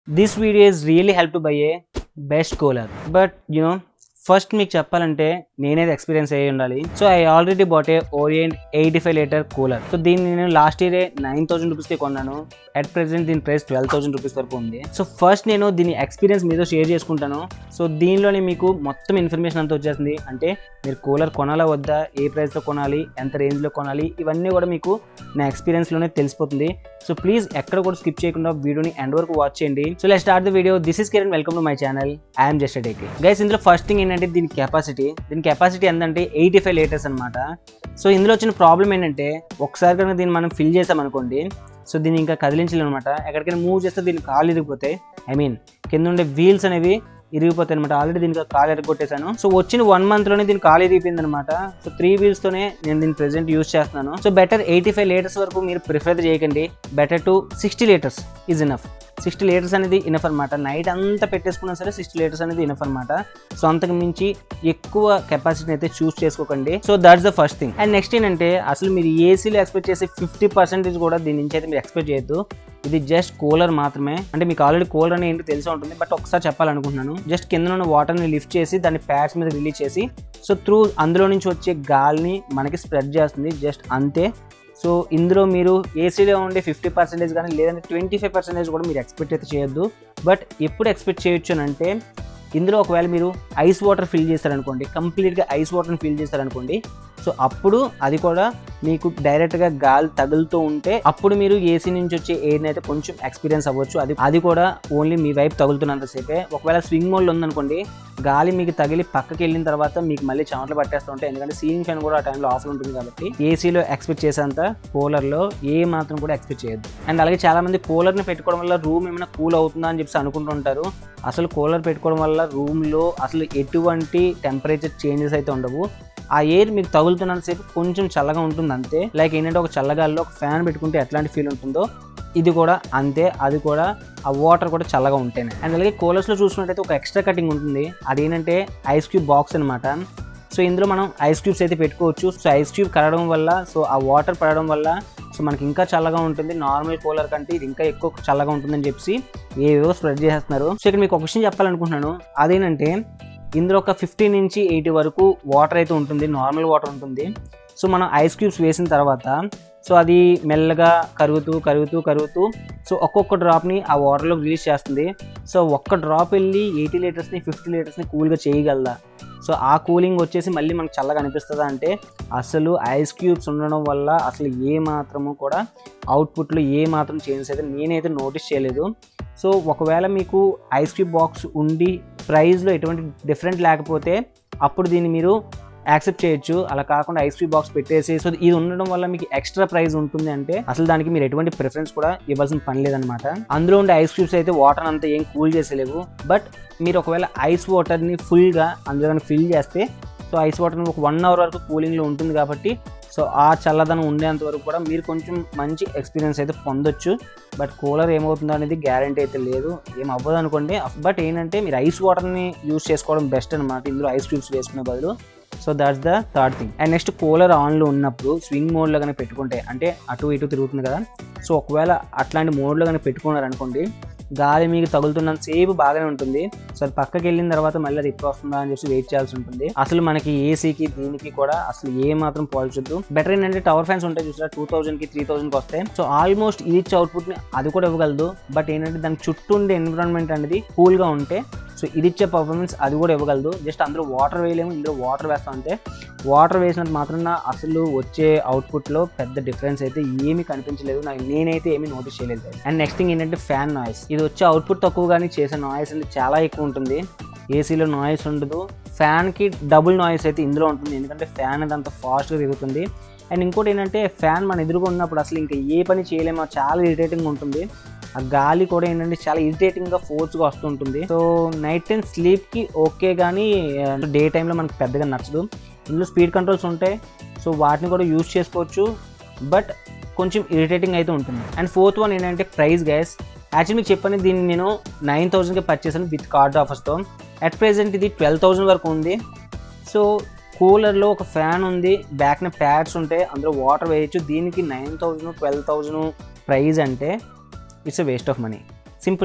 this video is really help to buy a best cooler but you know first మీకు చెప్పాలంటే నేనేది experience అయ్యి ఉండాలి so I already bought a Orient eighty five litre cooler so దీన్ని నేను last ఇయరే nine thousand రూపీస్కి కొన్నాను అట్ ప్రెసెంట్ దీని ప్రైస్ ట్వెల్వ్ థౌసండ్ రూపీస్ వరకు ఉంది సో ఫస్ట్ నేను దీని ఎక్స్పీరియన్స్ మీతో షేర్ చేసుకుంటాను సో దీనిలోనే మీకు మొత్తం ఇన్ఫర్మేషన్ అంతా వచ్చేస్తుంది అంటే మీరు కూలర్ కొనాలా వద్దా ఏ ప్రైస్లో కొనాలి ఎంత రేంజ్లో కొనాలి ఇవన్నీ కూడా మీకు నా ఎక్స్పీరియన్స్లోనే తెలిసిపోతుంది సో ప్లీజ్ ఎక్కడ కూడా స్కిప్ చేయకుండా వీడియోని ఎండ్ వరకు వాచ్ చేయండి so let start the video this is Kiran welcome to my channel I'm just take guys ఇందులో ఫస్ట్ థింగ్ ఏంటంటే దీని కెపాసిటీ దీని కెపాసిటీ ఎంతంటే ఎయిటీ ఫైవ్ లీటర్స్ అనమాట సో ఇందులో వచ్చిన ప్రాబ్లం ఏంటంటే ఒకసారి కనుక దీన్ని మనం ఫిల్ చేసామనుకోండి సో దీన్ని ఇంకా కదిలించలేము అనమాట ఎక్కడికైనా మూవ్ చేస్తే దీన్ని కాళ్ళు ఇరిగిపోతాయి ఐ మీన్ కింద ఉండే వీల్స్ అనేవి ఇరిగిపోతాయి అనమాట ఆల్రెడీ దీనికి కాలు ఎరగొట్టేశాను సో వచ్చిన వన్ మంత్ లోనే దీని కాలు ఇరిగిపోయింది అనమాట సో త్రీ వీల్స్ తోనే నేను దీన్ని ప్రెసెంట్ యూస్ చేస్తున్నాను so better eighty five litres వరకు మీరు ప్రిఫర్ చేయకండి better to sixty litres is enough sixty litres అనేది ఇనఫ్ అనమాట నైట్ అంతా పెట్టేసుకున్నా సరే సిక్స్టీ లీటర్స్ అనేది ఇనఫ్ అనమాట సో అంతకు మించి ఎక్కువ కెపాసిటీని అయితే చూస్ చేసుకోకండి so that's the first thing and next ఏంటంటే అసలు మీరు ఏసీలో ఎక్స్పెక్ట్ చేసే ఫిఫ్టీ పర్సెంటేజ్ కూడా దీని నుంచి అయితే మీరు ఎక్స్పెక్ట్ చేయొద్దు ఇది జస్ట్ కూలర్ మాత్రమే అంటే మీకు ఆల్రెడీ కూలర్ అని ఏంటో తెలిసి ఉంటుంది బట్ ఒకసారి చెప్పాలనుకుంటున్నాను జస్ట్ కింద ఉన్న వాటర్ని లిఫ్ట్ చేసి దాన్ని ప్యాడ్స్ మీద రిలీజ్ చేసి సో త్రూ అందులో నుంచి వచ్చే గాలిని మనకి స్ప్రెడ్ చేస్తుంది జస్ట్ అంతే సో ఇందులో మీరు ఏసీలో ఉండే ఫిఫ్టీ పర్సెంటేజ్ కానీ లేదంటే ట్వంటీ ఫైవ్ పర్సెంటేజ్ కూడా మీరు ఎక్స్పెక్ట్ అయితే చేయొద్దు బట్ ఎప్పుడు ఎక్స్పెక్ట్ చేయొచ్చు అని అంటే ఇందులో ఒకవేళ మీరు ఐస్ వాటర్ ఫిల్ చేస్తారనుకోండి కంప్లీట్గా ఐస్ వాటర్ని ఫిల్ చేస్తారనుకోండి సో అప్పుడు అది కూడా మీకు డైరెక్ట్గా గాలి తగులుతూ ఉంటే అప్పుడు మీరు ఏసీ నుంచి వచ్చే ఎయిర్ని అయితే కొంచెం ఎక్స్పీరియన్స్ అవ్వచ్చు అది అది కూడా ఓన్లీ మీ వైపు తగులుతున్నంతసేపే ఒకవేళ స్వింగ్ మోడ్లో ఉందనుకోండి గాలి మీకు తగిలి పక్కకి వెళ్ళిన తర్వాత మీకు మళ్ళీ చెమటలు పట్టేస్తూ ఉంటాయి ఎందుకంటే సీలింగ్ ఫ్యాన్ కూడా ఆ టైంలో ఆఫ్లో ఉంటుంది కాబట్టి ఏసీలో ఎక్స్పెక్ట్ చేసేంత కూలర్లో ఏ మాత్రం కూడా ఎక్స్పెక్ట్ చేయొద్దు అండ్ అలాగే చాలా మంది కూలర్ని పెట్టుకోవడం వల్ల రూమ్ ఏమైనా కూల్ అవుతుందా అని చెప్పి అనుకుంటుంటారు అసలు కూలర్ పెట్టుకోవడం వల్ల రూమ్లో అసలు ఎటువంటి టెంపరేచర్ చేంజెస్ అయితే ఉండవు ఆ ఎయిర్ మీకు తగులుతున్నంతసేపు కొంచెం చల్లగా ఉంటుంది అంతే లైక్ ఏంటంటే ఒక చల్లగాల్లో ఒక ఫ్యాన్ పెట్టుకుంటే ఎట్లాంటి ఫీల్ ఉంటుందో ఇది కూడా అంతే అది కూడా ఆ వాటర్ కూడా చల్లగా ఉంటేనే అండ్ అలాగే కూలర్స్లో చూసుకున్నట్టయితే ఒక ఎక్స్ట్రా కటింగ్ ఉంటుంది అదేంటంటే ఐస్ క్యూబ్ బాక్స్ అనమాట సో ఇందులో మనం ఐస్ క్యూబ్స్ అయితే పెట్టుకోవచ్చు సో ఐస్ క్యూబ్ కరగడం వల్ల సో ఆ వాటర్ పడడం వల్ల సో మనకి ఇంకా చల్లగా ఉంటుంది నార్మల్ కూలర్ కంటే ఇది ఇంకా ఎక్కువ చల్లగా ఉంటుందని చెప్పి ఏవేవో స్ప్రెడ్ చేస్తున్నారు సో ఇక్కడ మీకు ఒక విషయం చెప్పాలనుకుంటున్నాను అదేంటంటే ఇందులో ఒక ఫిఫ్టీ నుంచి ఎయిటీ వరకు వాటర్ అయితే ఉంటుంది నార్మల్ వాటర్ ఉంటుంది సో మనం ఐస్ క్యూబ్స్ వేసిన తర్వాత సో అది మెల్లగా కరుగుతూ కరుగుతూ కరుగుతూ సో ఒక్కొక్క డ్రాప్ని ఆ వాటర్లో రిలీజ్ చేస్తుంది సో ఒక్క డ్రాప్ వెళ్ళి ఎయిటీ లీటర్స్ని ఫిఫ్టీ లీటర్స్ని కూల్గా చేయగలదా సో ఆ కూలింగ్ వచ్చేసి మళ్ళీ మనకు చల్లగా అనిపిస్తుందా అంటే అసలు ఐస్ క్యూబ్స్ ఉండడం వల్ల అసలు ఏ మాత్రము కూడా అవుట్పుట్లో ఏ మాత్రం చేంజెస్ అయితే నేనైతే నోటీస్ చేయలేదు సో ఒకవేళ మీకు ఐస్ క్యూబ్ బాక్స్ ఉండి ప్రైస్లో ఎటువంటి డిఫరెంట్ లేకపోతే అప్పుడు దీన్ని మీరు యాక్సెప్ట్ చేయొచ్చు అలా కాకుండా ఐస్ క్యూబ్ బాక్స్ పెట్టేసి సో ఇది ఉండడం వల్ల మీకు ఎక్స్ట్రా ప్రైస్ ఉంటుంది అంటే అసలు దానికి మీరు ఎటువంటి ప్రిఫరెన్స్ కూడా ఇవ్వాల్సిన పని లేదనమాట అందులో ఉండే ఐస్ క్యూబ్స్ అయితే వాటర్ అంతా ఏం కూల్ చేసేలేవు బట్ మీరు ఒకవేళ ఐస్ వాటర్ని ఫుల్గా అందులో ఫిల్ చేస్తే సో ఐస్ వాటర్ ఒక వన్ అవర్ వరకు కూలింగ్లో ఉంటుంది కాబట్టి సో ఆ చల్లదనం ఉండేంత వరకు కూడా మీరు కొంచెం మంచి ఎక్స్పీరియన్స్ అయితే పొందొచ్చు బట్ కూలర్ ఏమవుతుందో అనేది గ్యారంటీ అయితే లేదు ఏం అవ్వదు అనుకోండి బట్ ఏంటంటే మీరు ఐస్ వాటర్ని యూస్ చేసుకోవడం బెస్ట్ అనమాట ఇందులో ఐస్ క్యూబ్స్ వేసుకునే బదులు so that's the third thing and next cooler ఆన్లో ఉన్నప్పుడు స్వింగ్ మోడ్లో కానీ పెట్టుకుంటే అంటే అటు ఇటు తిరుగుతుంది కదా సో ఒకవేళ అట్లాంటి మోడ్లో కానీ పెట్టుకున్నారు అనుకోండి గాలి మీకు తగులుతున్నంత సేపు బాగానే ఉంటుంది సో అది పక్కకి వెళ్ళిన తర్వాత మళ్ళీ అది ఎప్పుడు వస్తుందా అని చెప్పి వెయిట్ చేయాల్సి ఉంటుంది అసలు మనకి ఏసీకి దీనికి కూడా అసలు ఏ మాత్రం పోల్చొద్దు బెటర్ ఏంటంటే టవర్ ఫ్యాన్స్ ఉంటాయి చూసారా టూ థౌసండ్ కి త్రీ థౌసండ్కి వస్తాయి సో ఆల్మోస్ట్ ఇది ఇచ్చే అవుట్పుట్ ని అది కూడా ఇవ్వగలదు బట్ ఏంటంటే దాని చుట్టూ ఉండే ఎన్విరాన్మెంట్ అనేది కూల్ గా ఉంటే సో ఇది ఇచ్చే పర్ఫార్మెన్స్ అది కూడా ఇవ్వగలదు జస్ట్ అందులో వాటర్ వేయలేము ఇందులో వాటర్ వేస్తాం అంటే వాటర్ వేసినంత మాత్రం అసలు వచ్చే అవుట్పుట్లో పెద్ద డిఫరెన్స్ అయితే ఏమీ కనిపించలేదు నాకు నేనైతే ఏమీ నోటీస్ చేయలేదు అండ్ నెక్స్ట్ థింగ్ ఏంటంటే ఫ్యాన్ నాయిస్ ఇది వచ్చే అవుట్పుట్ తక్కువ కానీ చేసే నాయిస్ అనేది చాలా ఎక్కువ ఉంటుంది ఏసీలో నాయిస్ ఉండదు ఫ్యాన్కి డబుల్ నాయిస్ అయితే ఇందులో ఉంటుంది ఎందుకంటే ఫ్యాన్ అనేది అంత ఫాస్ట్గా తిరుగుతుంది అండ్ ఇంకోటి ఏంటంటే ఫ్యాన్ మన ఎదురుగా ఉన్నప్పుడు అసలు ఇంకా ఏ పని చేయలేమో చాలా ఇరిటేటింగ్ ఉంటుంది ఆ గాలి కూడా ఏంటంటే చాలా ఇరిటేటింగ్గా ఫోర్స్గా వస్తుంటుంది సో నైట్ టైం స్లీప్కి ఓకే కానీ డే టైంలో మనకు పెద్దగా నచ్చదు ఇందులో స్పీడ్ కంట్రోల్స్ ఉంటాయి సో వాటిని కూడా యూజ్ చేసుకోవచ్చు బట్ కొంచెం ఇరిటేటింగ్ అయితే ఉంటుంది అండ్ ఫోర్త్ వన్ ఏంటంటే ప్రైస్ గ్యాస్ యాక్చువల్లీ మీకు చెప్పని దీన్ని నేను నైన్ థౌసండ్కి పర్చేసాను విత్ కార్డ్ ఆఫర్స్తో అట్ ప్రెసెంట్ ఇది ట్వెల్వ్ థౌసండ్ వరకు ఉంది సో కూలర్లో ఒక ఫ్యాన్ ఉంది బ్యాక్న ప్యాడ్స్ ఉంటాయి అందులో వాటర్ వేయచ్చు దీనికి nine thousand twelve thousand price అంటే it's a waste of money simple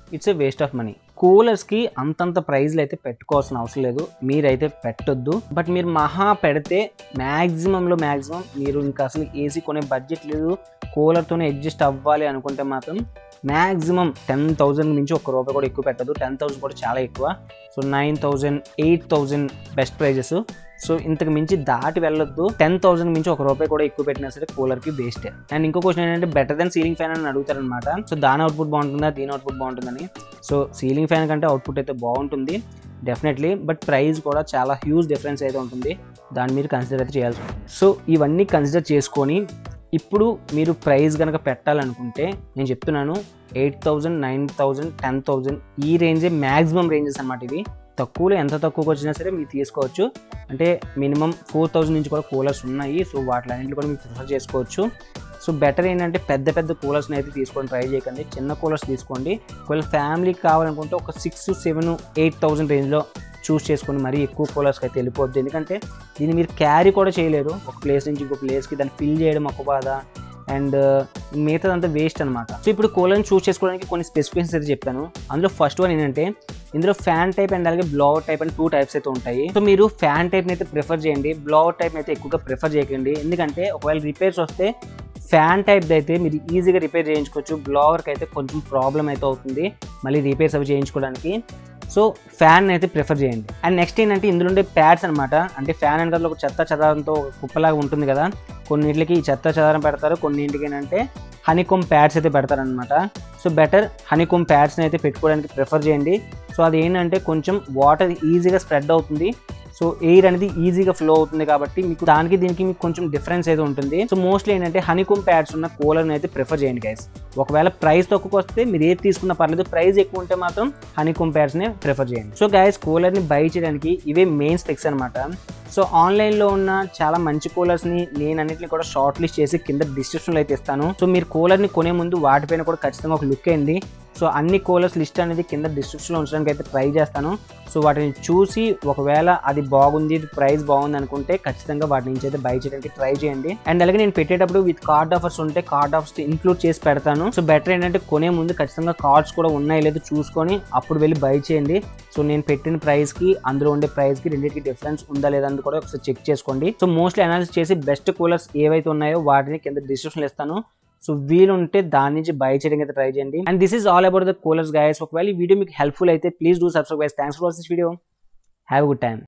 it's a waste of money కూలర్స్కి అంతంత ప్రైజ్లు అయితే పెట్టుకోవాల్సిన అవసరం లేదు మీరైతే పెట్టొద్దు బట్ మీరు మహా పెడితే మ్యాక్సిమంలో మ్యాక్సిమం మీరు ఇంకా అసలు ఏసీ కొనే బడ్జెట్ లేదు కూలర్తోనే అడ్జస్ట్ అవ్వాలి అనుకుంటే మాత్రం మ్యాక్సిమం టెన్ థౌజండ్ మించి ఒక రూపాయి కూడా ఎక్కువ పెట్టదు టెన్ థౌసండ్ కూడా చాలా ఎక్కువ so nine thousand eight thousand best prices so ఇంతకు మించి దాటి వెళ్ళొద్దు టెన్ థౌసండ్ మించి ఒక రూపాయి కూడా ఎక్కువ పెట్టినా సరే కూలర్కి వేస్ట్ అండ్ ఇంకో క్వశ్చన్ ఏంటంటే బెటర్ దెన్ సీలింగ్ ఫ్యాన్ అని అడుగుతారనమాట సో దాని అవుట్పుట్ బాగుంటుందా దీని అవుట్పుట్ బాగుంటుందని సో సీలింగ్ ఫ్యాన్ కంటే అవుట్పుట్ అయితే బాగుంటుంది డెఫినెట్లీ బట్ ప్రైస్ కూడా చాలా హ్యూజ్ డిఫరెన్స్ అయితే ఉంటుంది దాన్ని మీరు కన్సిడర్ అయితే చేయాల్సి ఉంటుంది సో ఇవన్నీ కన్సిడర్ చేసుకొని ఇప్పుడు మీరు ప్రైస్ కనుక పెట్టాలనుకుంటే నేను చెప్తున్నాను eight thousand nine thousand ten thousand ఈ రేంజే మ్యాక్సిమం రేంజెస్ అనమాట ఇవి తక్కువలో ఎంత తక్కువకి వచ్చినా సరే మీరు తీసుకోవచ్చు అంటే మినిమం ఫోర్ థౌజండ్ నుంచి కూడా కూలర్స్ ఉన్నాయి సో వాటిలన్నింటిలో కూడా మీరు ప్రిఫర్ చేసుకోవచ్చు సో బెటర్ ఏంటంటే పెద్ద పెద్ద కూలర్స్ని అయితే తీసుకోండి ట్రై చేయకండి చిన్న కూలర్స్ తీసుకోండి ఒకవేళ ఫ్యామిలీకి కావాలనుకుంటే ఒక సిక్స్ సెవెన్ ఎయిట్ థౌజండ్ రేంజ్లో చూస్ చేసుకొని మరీ ఎక్కువ కూలర్స్కి అయితే వెళ్ళిపోద్ది ఎందుకంటే దీన్ని మీరు క్యారీ కూడా చేయలేరు ఒక ప్లేస్ నుంచి ఇంకో ప్లేస్కి దాన్ని ఫిల్ చేయడం ఒక బాధ అండ్ మిగతాదంతా వేస్ట్ అనమాట సో ఇప్పుడు కూలర్ని చూస్ చేసుకోవడానికి కొన్ని స్పెసిఫికేషన్స్ అయితే చెప్పాను అందులో ఫస్ట్ వన్ ఏంటంటే ఇందులో ఫ్యాన్ టైప్ అండ్ అలాగే బ్లోవర్ టైప్ అని టూ టైప్స్ అయితే ఉంటాయి సో మీరు ఫ్యాన్ టైప్ని అయితే ప్రిఫర్ చేయండి బ్లోవర్ టైప్ అయితే ఎక్కువగా ప్రిఫర్ చేయకండి ఎందుకంటే ఒకవేళ రిపేర్స్ వస్తే ఫ్యాన్ టైప్ అయితే మీరు ఈజీగా రిపేర్ చేయించుకోవచ్చు బ్లోవర్కి అయితే కొంచెం ప్రాబ్లం అయితే అవుతుంది మళ్ళీ రిపేర్స్ అవి చేయించుకోవడానికి సో ఫ్యాన్ అయితే ప్రిఫర్ చేయండి అండ్ నెక్స్ట్ ఏంటంటే ఇందులో ఉండే ప్యాడ్స్ అనమాట అంటే ఫ్యాన్ వెనకాల ఒక చెత్త చెదారంతో ఒక కుప్పలాగా ఉంటుంది కదా కొన్నింటికి ఈ చెత్త చెదారం పెడతారు కొన్నింటికి ఏంటంటే హనీకోమ్ ప్యాడ్స్ అయితే పెడతారనమాట సో బెటర్ హనీకోమ్ ప్యాడ్స్ని అయితే పెట్టుకోవడానికి ప్రిఫర్ చేయండి సో అది ఏంటంటే కొంచెం వాటర్ ఈజీగా స్ప్రెడ్ అవుతుంది సో ఎయిర్ అనేది ఈజీగా ఫ్లో అవుతుంది కాబట్టి మీకు దానికి దీనికి మీకు కొంచెం డిఫరెన్స్ అయితే ఉంటుంది సో మోస్ట్లీ ఏంటంటే హనీకోమ్ ప్యాడ్స్ ఉన్న కూలర్ని అయితే ప్రిఫర్ చేయండి గైస్ ఒకవేళ ప్రైస్ తక్కువ వస్తే మీరు ఏది తీసుకున్న పర్లేదు ప్రైస్ ఎక్కువ ఉంటే మాత్రం హనీకోమ్ ప్యాడ్స్ని ప్రిఫర్ చేయండి సో గైస్ కూలర్ని బై చేయడానికి ఇవే మెయిన్ స్పెక్స్ అనమాట సో ఆన్లైన్లో ఉన్న చాలా మంచి కూలర్స్ని నేను అన్నింటిని కూడా షార్ట్ లిస్ట్ చేసి కింద డిస్క్రిప్షన్లో అయితే ఇస్తాను సో మీరు కూలర్ని కొనే ముందు వాటిపైన కూడా ఖచ్చితంగా ఒక లుక్ అయింది సో అన్ని కూలర్స్ లిస్ట్ అనేది కింద డిస్క్రిప్షన్లో ఉంచడానికి అయితే ట్రై చేస్తాను సో వాటిని చూసి ఒకవేళ అది బాగుంది ప్రైస్ బాగుంది అనుకుంటే ఖచ్చితంగా వాటి నుంచి అయితే బై చేయడానికి ట్రై చేయండి అండ్ అలాగే నేను పెట్టేటప్పుడు విత్ కార్డ్ ఆఫర్స్ ఉంటే కార్డ్ ఆఫర్స్ ఇంక్లూడ్ చేసి పెడతాను సో బెటర్ ఏంటంటే కొనే ముందు ఖచ్చితంగా కార్డ్స్ కూడా ఉన్నాయి లేదో చూసుకొని అప్పుడు వెళ్ళి బై చేయండి సో నేను పెట్టిన ప్రైస్కి అందులో ఉండే ప్రైస్కి రెండింటికి డిఫరెన్స్ ఉందా లేదా అని కూడా ఒకసారి చెక్ చేసుకోండి సో మోస్ట్లీ అనాలిసిస్ చేసి బెస్ట్ కూలర్స్ ఏవైతే ఉన్నాయో వాటిని కింద డిస్క్రిప్షన్లో ఇస్తాను సో వీలుంటే దాని నుంచి బై చేయడానికి అయితే ట్రై చేయండి and this is all about the coolers guys ఒకవేళ ఈ వీడియో మీకు హెల్ప్ఫుల్ అయితే please do subscribe guys thanks for watch this video have good time